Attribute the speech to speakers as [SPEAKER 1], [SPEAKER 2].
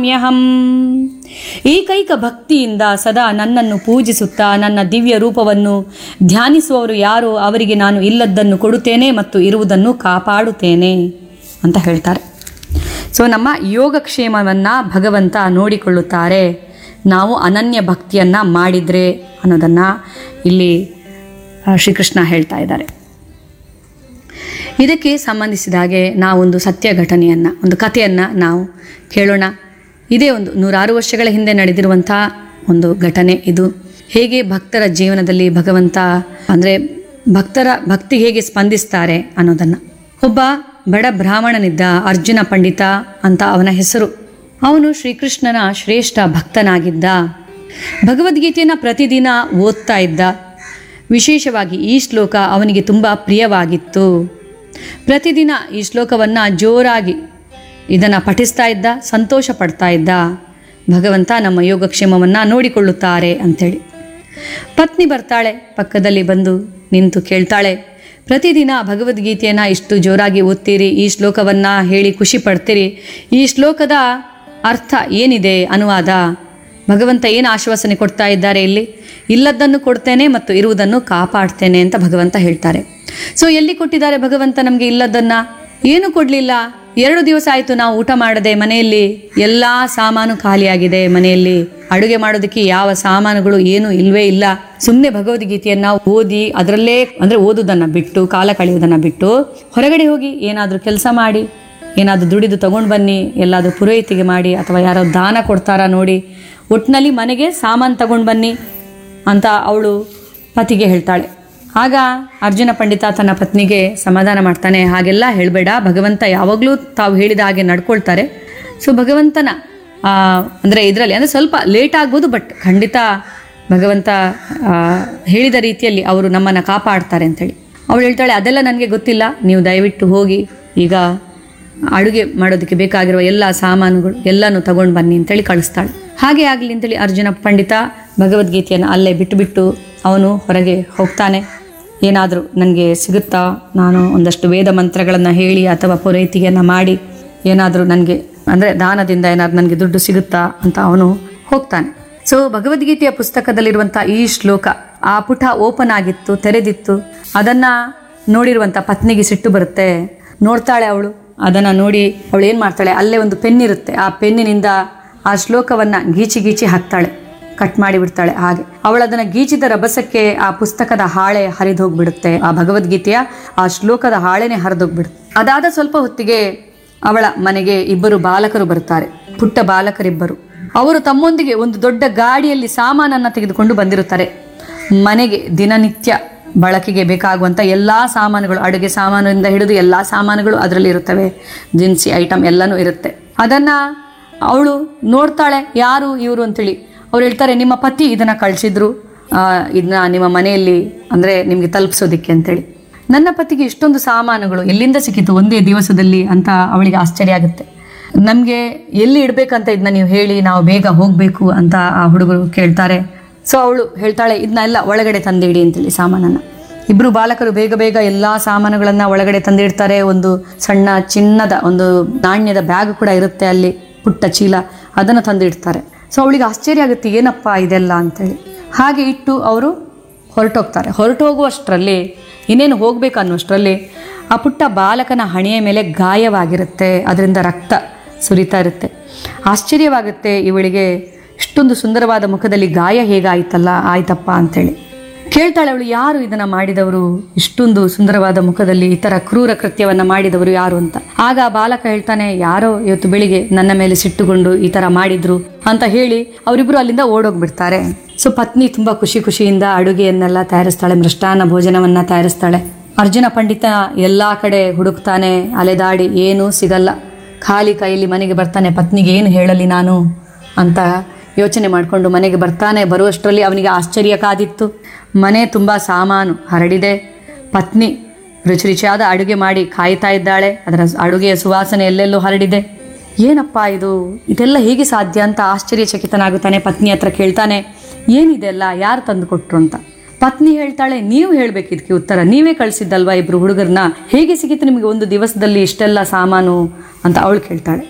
[SPEAKER 1] ನಮಾಮ್ಯಹಂ ಏಕೈಕ ಭಕ್ತಿಯಿಂದ ಸದಾ ನನ್ನನ್ನು ಪೂಜಿಸುತ್ತಾ ನನ್ನ ದಿವ್ಯ ರೂಪವನ್ನು ಧ್ಯಾನಿಸುವವರು ಯಾರೋ ಅವರಿಗೆ ನಾನು ಇಲ್ಲದ್ದನ್ನು ಕೊಡುತ್ತೇನೆ ಮತ್ತು ಇರುವುದನ್ನು ಕಾಪಾಡುತ್ತೇನೆ ಅಂತ ಹೇಳ್ತಾರೆ ಸೊ ನಮ್ಮ ಯೋಗಕ್ಷೇಮವನ್ನು ಭಗವಂತ ನೋಡಿಕೊಳ್ಳುತ್ತಾರೆ ನಾವು ಅನನ್ಯ ಭಕ್ತಿಯನ್ನು ಮಾಡಿದರೆ ಅನ್ನೋದನ್ನು ಇಲ್ಲಿ ಆ, ಶ್ರೀಕೃಷ್ಣ ಹೇಳ್ತಾ ಇದ್ದಾರೆ ಇದಕ್ಕೆ ಸಂಬಂಧಿಸಿದ ಹಾಗೆ ನಾವೊಂದು ಸತ್ಯ ಘಟನೆಯನ್ನು ಒಂದು ಕಥೆಯನ್ನು ನಾವು ಕೇಳೋಣ ಇದೇ ಒಂದು ನೂರಾರು ವರ್ಷಗಳ ಹಿಂದೆ ನಡೆದಿರುವಂಥ ಒಂದು ಘಟನೆ ಇದು ಹೇಗೆ ಭಕ್ತರ ಜೀವನದಲ್ಲಿ ಭಗವಂತ ಅಂದರೆ ಭಕ್ತರ ಭಕ್ತಿ ಹೇಗೆ ಸ್ಪಂದಿಸ್ತಾರೆ ಅನ್ನೋದನ್ನು ಒಬ್ಬ ಬಡ ಬ್ರಾಹ್ಮಣನಿದ್ದ ಅರ್ಜುನ ಪಂಡಿತ ಅಂತ ಅವನ ಹೆಸರು ಅವನು ಶ್ರೀಕೃಷ್ಣನ ಶ್ರೇಷ್ಠ ಭಕ್ತನಾಗಿದ್ದ ಭಗವದ್ಗೀತೆಯನ್ನು ಪ್ರತಿದಿನ ಓದ್ತಾ ಇದ್ದ ವಿಶೇಷವಾಗಿ ಈ ಶ್ಲೋಕ ಅವನಿಗೆ ತುಂಬ ಪ್ರಿಯವಾಗಿತ್ತು ಪ್ರತಿದಿನ ಈ ಶ್ಲೋಕವನ್ನು ಜೋರಾಗಿ ಇದನ್ನು ಪಠಿಸ್ತಾ ಇದ್ದ ಸಂತೋಷ ಪಡ್ತಾ ಇದ್ದ ಭಗವಂತ ನಮ್ಮ ಯೋಗಕ್ಷೇಮವನ್ನು ನೋಡಿಕೊಳ್ಳುತ್ತಾರೆ ಅಂಥೇಳಿ ಪತ್ನಿ ಬರ್ತಾಳೆ ಪಕ್ಕದಲ್ಲಿ ಬಂದು ನಿಂತು ಕೇಳ್ತಾಳೆ ಪ್ರತಿದಿನ ಭಗವದ್ಗೀತೆಯನ್ನು ಇಷ್ಟು ಜೋರಾಗಿ ಓದ್ತೀರಿ ಈ ಶ್ಲೋಕವನ್ನು ಹೇಳಿ ಖುಷಿ ಪಡ್ತೀರಿ ಈ ಶ್ಲೋಕದ ಅರ್ಥ ಏನಿದೆ ಅನುವಾದ ಭಗವಂತ ಏನು ಆಶ್ವಾಸನೆ ಕೊಡ್ತಾ ಇದ್ದಾರೆ ಇಲ್ಲಿ ಇಲ್ಲದ್ದನ್ನು ಕೊಡ್ತೇನೆ ಮತ್ತು ಇರುವುದನ್ನು ಕಾಪಾಡ್ತೇನೆ ಅಂತ ಭಗವಂತ ಹೇಳ್ತಾರೆ ಸೊ ಎಲ್ಲಿ ಕೊಟ್ಟಿದ್ದಾರೆ ಭಗವಂತ ನಮಗೆ ಇಲ್ಲದನ್ನು ಏನು ಕೊಡಲಿಲ್ಲ ಎರಡು ದಿವಸ ಆಯಿತು ನಾವು ಊಟ ಮಾಡದೆ ಮನೆಯಲ್ಲಿ ಎಲ್ಲ ಸಾಮಾನು ಖಾಲಿಯಾಗಿದೆ ಮನೆಯಲ್ಲಿ ಅಡುಗೆ ಮಾಡೋದಕ್ಕೆ ಯಾವ ಸಾಮಾನುಗಳು ಏನು ಇಲ್ವೇ ಇಲ್ಲ ಸುಮ್ಮನೆ ಭಗವದ್ಗೀತೆಯನ್ನ ಓದಿ ಅದರಲ್ಲೇ ಅಂದರೆ ಓದುವುದನ್ನು ಬಿಟ್ಟು ಕಾಲ ಕಳೆಯುವುದನ್ನು ಬಿಟ್ಟು ಹೊರಗಡೆ ಹೋಗಿ ಏನಾದರೂ ಕೆಲಸ ಮಾಡಿ ಏನಾದರೂ ದುಡಿದು ತಗೊಂಡು ಬನ್ನಿ ಎಲ್ಲಾದರೂ ಪುರೋಹಿತಿಗೆ ಮಾಡಿ ಅಥವಾ ಯಾರೋ ದಾನ ಕೊಡ್ತಾರಾ ನೋಡಿ ಒಟ್ಟಿನಲ್ಲಿ ಮನೆಗೆ ಸಾಮಾನು ತಗೊಂಡು ಬನ್ನಿ ಅಂತ ಅವಳು ಪತಿಗೆ ಹೇಳ್ತಾಳೆ ಆಗ ಅರ್ಜುನ ಪಂಡಿತ ತನ್ನ ಪತ್ನಿಗೆ ಸಮಾಧಾನ ಮಾಡ್ತಾನೆ ಹಾಗೆಲ್ಲ ಹೇಳಬೇಡ ಭಗವಂತ ಯಾವಾಗಲೂ ತಾವು ಹೇಳಿದ ಹಾಗೆ ನಡ್ಕೊಳ್ತಾರೆ ಸೊ ಭಗವಂತನ ಅಂದರೆ ಇದರಲ್ಲಿ ಅಂದರೆ ಸ್ವಲ್ಪ ಲೇಟ್ ಆಗ್ಬೋದು ಬಟ್ ಖಂಡಿತ ಭಗವಂತ ಆ, ಹೇಳಿದ ರೀತಿಯಲ್ಲಿ ಅವರು ನಮ್ಮನ್ನು ಕಾಪಾಡ್ತಾರೆ ಅಂತೇಳಿ ಅವಳು ಹೇಳ್ತಾಳೆ ಅದೆಲ್ಲ ನನಗೆ ಗೊತ್ತಿಲ್ಲ ನೀವು ದಯವಿಟ್ಟು ಹೋಗಿ ಈಗ ಅಡುಗೆ ಮಾಡೋದಕ್ಕೆ ಬೇಕಾಗಿರುವ ಎಲ್ಲ ಸಾಮಾನುಗಳು ಎಲ್ಲನೂ ತಗೊಂಡು ಬನ್ನಿ ಅಂತೇಳಿ ಕಳಿಸ್ತಾಳೆ ಹಾಗೆ ಆಗಲಿ ಅಂತೇಳಿ ಅರ್ಜುನ ಪಂಡಿತ ಭಗವದ್ಗೀತೆಯನ್ನು ಅಲ್ಲೇ ಬಿಟ್ಟುಬಿಟ್ಟು ಅವನು ಹೊರಗೆ ಹೋಗ್ತಾನೆ ಏನಾದರೂ ನನಗೆ ಸಿಗುತ್ತಾ ನಾನು ಒಂದಷ್ಟು ವೇದ ಮಂತ್ರಗಳನ್ನು ಹೇಳಿ ಅಥವಾ ಪುರೋಹಿತಿಗೆಯನ್ನು ಮಾಡಿ ಏನಾದರೂ ನನಗೆ ಅಂದರೆ ದಾನದಿಂದ ಏನಾದರೂ ನನಗೆ ದುಡ್ಡು ಸಿಗುತ್ತಾ ಅಂತ ಅವನು ಹೋಗ್ತಾನೆ ಸೊ ಭಗವದ್ಗೀತೆಯ ಪುಸ್ತಕದಲ್ಲಿರುವಂಥ ಈ ಶ್ಲೋಕ ಆ ಪುಟ ಓಪನ್ ಆಗಿತ್ತು ತೆರೆದಿತ್ತು ಅದನ್ನು ನೋಡಿರುವಂಥ ಪತ್ನಿಗೆ ಸಿಟ್ಟು ಬರುತ್ತೆ ನೋಡ್ತಾಳೆ ಅವಳು ಅದನ್ನು ನೋಡಿ ಅವಳು ಏನು ಮಾಡ್ತಾಳೆ ಅಲ್ಲೇ ಒಂದು ಪೆನ್ ಇರುತ್ತೆ ಆ ಪೆನ್ನಿನಿಂದ ಆ ಶ್ಲೋಕವನ್ನು ಗೀಚಿ ಗೀಚಿ ಹಾಕ್ತಾಳೆ ಕಟ್ ಮಾಡಿ ಬಿಡ್ತಾಳೆ ಹಾಗೆ ಅವಳು ಅದನ್ನು ಗೀಚಿದ ರಭಸಕ್ಕೆ ಆ ಪುಸ್ತಕದ ಹಾಳೆ ಹರಿದು ಹೋಗ್ಬಿಡುತ್ತೆ ಆ ಭಗವದ್ಗೀತೆಯ ಆ ಶ್ಲೋಕದ ಹಾಳೆನೆ ಹರಿದೋಗ್ಬಿಡುತ್ತೆ ಅದಾದ ಸ್ವಲ್ಪ ಹೊತ್ತಿಗೆ ಅವಳ ಮನೆಗೆ ಇಬ್ಬರು ಬಾಲಕರು ಬರ್ತಾರೆ ಪುಟ್ಟ ಬಾಲಕರಿಬ್ಬರು ಅವರು ತಮ್ಮೊಂದಿಗೆ ಒಂದು ದೊಡ್ಡ ಗಾಡಿಯಲ್ಲಿ ಸಾಮಾನನ್ನು ತೆಗೆದುಕೊಂಡು ಬಂದಿರುತ್ತಾರೆ ಮನೆಗೆ ದಿನನಿತ್ಯ ಬಳಕೆಗೆ ಬೇಕಾಗುವಂಥ ಎಲ್ಲ ಸಾಮಾನುಗಳು ಅಡುಗೆ ಸಾಮಾನಿಂದ ಹಿಡಿದು ಎಲ್ಲ ಸಾಮಾನುಗಳು ಅದರಲ್ಲಿ ಇರುತ್ತವೆ ದಿನಸಿ ಐಟಮ್ ಎಲ್ಲನೂ ಇರುತ್ತೆ ಅದನ್ನು ಅವಳು ನೋಡ್ತಾಳೆ ಯಾರು ಇವರು ಅಂತೇಳಿ ಅವ್ರು ಹೇಳ್ತಾರೆ ನಿಮ್ಮ ಪತಿ ಇದನ್ನು ಕಳಿಸಿದ್ರು ಇದನ್ನ ನಿಮ್ಮ ಮನೆಯಲ್ಲಿ ಅಂದರೆ ನಿಮಗೆ ತಲುಪಿಸೋದಕ್ಕೆ ಅಂತೇಳಿ ನನ್ನ ಪತಿಗೆ ಇಷ್ಟೊಂದು ಸಾಮಾನುಗಳು ಎಲ್ಲಿಂದ ಸಿಕ್ಕಿತು ಒಂದೇ ದಿವಸದಲ್ಲಿ ಅಂತ ಅವಳಿಗೆ ಆಶ್ಚರ್ಯ ಆಗುತ್ತೆ ನಮಗೆ ಎಲ್ಲಿ ಇಡಬೇಕಂತ ಇದನ್ನ ನೀವು ಹೇಳಿ ನಾವು ಬೇಗ ಹೋಗಬೇಕು ಅಂತ ಆ ಹುಡುಗರು ಕೇಳ್ತಾರೆ ಸೊ ಅವಳು ಹೇಳ್ತಾಳೆ ಇದನ್ನೆಲ್ಲ ಒಳಗಡೆ ತಂದಿಡಿ ಅಂತೇಳಿ ಸಾಮಾನನ್ನು ಇಬ್ಬರು ಬಾಲಕರು ಬೇಗ ಬೇಗ ಎಲ್ಲ ಸಾಮಾನುಗಳನ್ನು ಒಳಗಡೆ ತಂದಿಡ್ತಾರೆ ಒಂದು ಸಣ್ಣ ಚಿನ್ನದ ಒಂದು ನಾಣ್ಯದ ಬ್ಯಾಗ್ ಕೂಡ ಇರುತ್ತೆ ಅಲ್ಲಿ ಪುಟ್ಟ ಚೀಲ ಅದನ್ನು ತಂದಿಡ್ತಾರೆ ಸೊ ಅವಳಿಗೆ ಆಶ್ಚರ್ಯ ಆಗುತ್ತೆ ಏನಪ್ಪ ಇದೆಲ್ಲ ಅಂತೇಳಿ ಹಾಗೆ ಇಟ್ಟು ಅವರು ಹೊರಟೋಗ್ತಾರೆ ಹೊರಟು ಹೋಗುವಷ್ಟರಲ್ಲಿ ಇನ್ನೇನು ಹೋಗ್ಬೇಕು ಅನ್ನೋಷ್ಟರಲ್ಲಿ ಆ ಪುಟ್ಟ ಬಾಲಕನ ಹಣೆಯ ಮೇಲೆ ಗಾಯವಾಗಿರುತ್ತೆ ಅದರಿಂದ ರಕ್ತ ಸುರಿತಾ ಇರುತ್ತೆ ಆಶ್ಚರ್ಯವಾಗುತ್ತೆ ಇವಳಿಗೆ ಇಷ್ಟೊಂದು ಸುಂದರವಾದ ಮುಖದಲ್ಲಿ ಗಾಯ ಹೇಗಾಯ್ತಲ್ಲ ಆಯ್ತಪ್ಪ ಅಂತೇಳಿ ಕೇಳ್ತಾಳೆ ಅವಳು ಯಾರು ಇದನ್ನು ಮಾಡಿದವರು ಇಷ್ಟೊಂದು ಸುಂದರವಾದ ಮುಖದಲ್ಲಿ ಈ ಥರ ಕ್ರೂರ ಕೃತ್ಯವನ್ನು ಮಾಡಿದವರು ಯಾರು ಅಂತ ಆಗ ಆ ಬಾಲಕ ಹೇಳ್ತಾನೆ ಯಾರೋ ಇವತ್ತು ಬೆಳಿಗ್ಗೆ ನನ್ನ ಮೇಲೆ ಸಿಟ್ಟುಕೊಂಡು ಈ ಥರ ಮಾಡಿದ್ರು ಅಂತ ಹೇಳಿ ಅವರಿಬ್ಬರು ಅಲ್ಲಿಂದ ಓಡೋಗ್ಬಿಡ್ತಾರೆ ಸೊ ಪತ್ನಿ ತುಂಬ ಖುಷಿ ಖುಷಿಯಿಂದ ಅಡುಗೆಯನ್ನೆಲ್ಲ ತಯಾರಿಸ್ತಾಳೆ ಮೃಷ್ಟಾನ್ನ ಭೋಜನವನ್ನು ತಯಾರಿಸ್ತಾಳೆ ಅರ್ಜುನ ಪಂಡಿತ ಎಲ್ಲ ಕಡೆ ಹುಡುಕ್ತಾನೆ ಅಲೆದಾಡಿ ಏನೂ ಸಿಗಲ್ಲ ಖಾಲಿ ಕೈಯಲ್ಲಿ ಮನೆಗೆ ಬರ್ತಾನೆ ಪತ್ನಿಗೆ ಏನು ಹೇಳಲಿ ನಾನು ಅಂತ ಯೋಚನೆ ಮಾಡಿಕೊಂಡು ಮನೆಗೆ ಬರ್ತಾನೆ ಬರುವಷ್ಟರಲ್ಲಿ ಅವನಿಗೆ ಆಶ್ಚರ್ಯ ಕಾದಿತ್ತು ಮನೆ ತುಂಬ ಸಾಮಾನು ಹರಡಿದೆ ಪತ್ನಿ ರುಚಿ ರುಚಿಯಾದ ಅಡುಗೆ ಮಾಡಿ ಕಾಯ್ತಾ ಇದ್ದಾಳೆ ಅದರ ಅಡುಗೆಯ ಸುವಾಸನೆ ಎಲ್ಲೆಲ್ಲೋ ಹರಡಿದೆ ಏನಪ್ಪ ಇದು ಇದೆಲ್ಲ ಹೇಗೆ ಸಾಧ್ಯ ಅಂತ ಆಶ್ಚರ್ಯಚಕಿತನಾಗುತ್ತಾನೆ ಪತ್ನಿ ಹತ್ರ ಕೇಳ್ತಾನೆ ಏನಿದೆಲ್ಲ ಯಾರು ತಂದು ಕೊಟ್ರು ಅಂತ ಪತ್ನಿ ಹೇಳ್ತಾಳೆ ನೀವು ಹೇಳ್ಬೇಕು ಇದಕ್ಕೆ ಉತ್ತರ ನೀವೇ ಕಳಿಸಿದ್ದಲ್ವಾ ಇಬ್ರು ಹುಡುಗರನ್ನ ಹೇಗೆ ಸಿಕ್ಕಿತು ನಿಮಗೆ ಒಂದು ದಿವಸದಲ್ಲಿ ಇಷ್ಟೆಲ್ಲ ಸಾಮಾನು ಅಂತ ಅವಳು ಕೇಳ್ತಾಳೆ